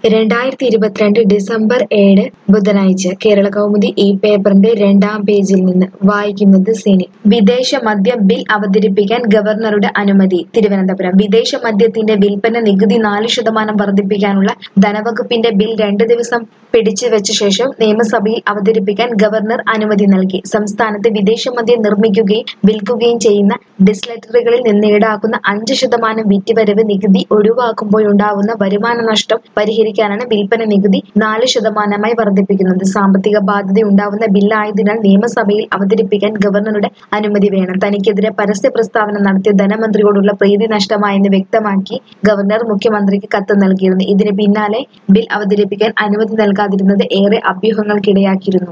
രണ്ടായിരത്തി ഇരുപത്തിരണ്ട് ഡിസംബർ ഏഴ് ബുധനാഴ്ച കേരള കൗമുദി ഈ പേപ്പറിന്റെ രണ്ടാം പേജിൽ നിന്ന് വായിക്കുന്നത് സിനി വിദേശ മദ്യ ബിൽ അവതരിപ്പിക്കാൻ ഗവർണറുടെ അനുമതി തിരുവനന്തപുരം വിദേശ മദ്യത്തിന്റെ വിൽപ്പന നികുതി നാല് ശതമാനം വർദ്ധിപ്പിക്കാനുള്ള ധനവകുപ്പിന്റെ ബിൽ രണ്ട് ദിവസം പിടിച്ചു വെച്ച ശേഷം നിയമസഭയിൽ അവതരിപ്പിക്കാൻ ഗവർണർ അനുമതി നൽകി സംസ്ഥാനത്ത് വിദേശ മദ്യം നിർമ്മിക്കുകയും വിൽക്കുകയും ചെയ്യുന്ന ഡിസ്റ്റിലറികളിൽ നിന്ന് ഈടാക്കുന്ന അഞ്ച് ശതമാനം വിറ്റുവരവ് നികുതി ഒഴിവാക്കുമ്പോഴുണ്ടാവുന്ന വരുമാന നഷ്ടം പരിഹരിക്കാനാണ് വിൽപ്പന നികുതി നാല് ശതമാനമായി വർദ്ധിപ്പിക്കുന്നത് സാമ്പത്തിക ബാധ്യത ഉണ്ടാവുന്ന ബില്ലായതിനാൽ നിയമസഭയിൽ അവതരിപ്പിക്കാൻ ഗവർണറുടെ അനുമതി വേണം തനിക്കെതിരെ പരസ്യ പ്രസ്താവന നടത്തിയ ധനമന്ത്രിയോടുള്ള പ്രീതി നഷ്ടമായെന്ന് വ്യക്തമാക്കി ഗവർണർ മുഖ്യമന്ത്രിക്ക് കത്ത് നൽകിയിരുന്നു ഇതിന് പിന്നാലെ ബിൽ അവതരിപ്പിക്കാൻ അനുമതി നൽകാതിരുന്നത് ഏറെ അഭ്യൂഹങ്ങൾക്കിടയാക്കിയിരുന്നു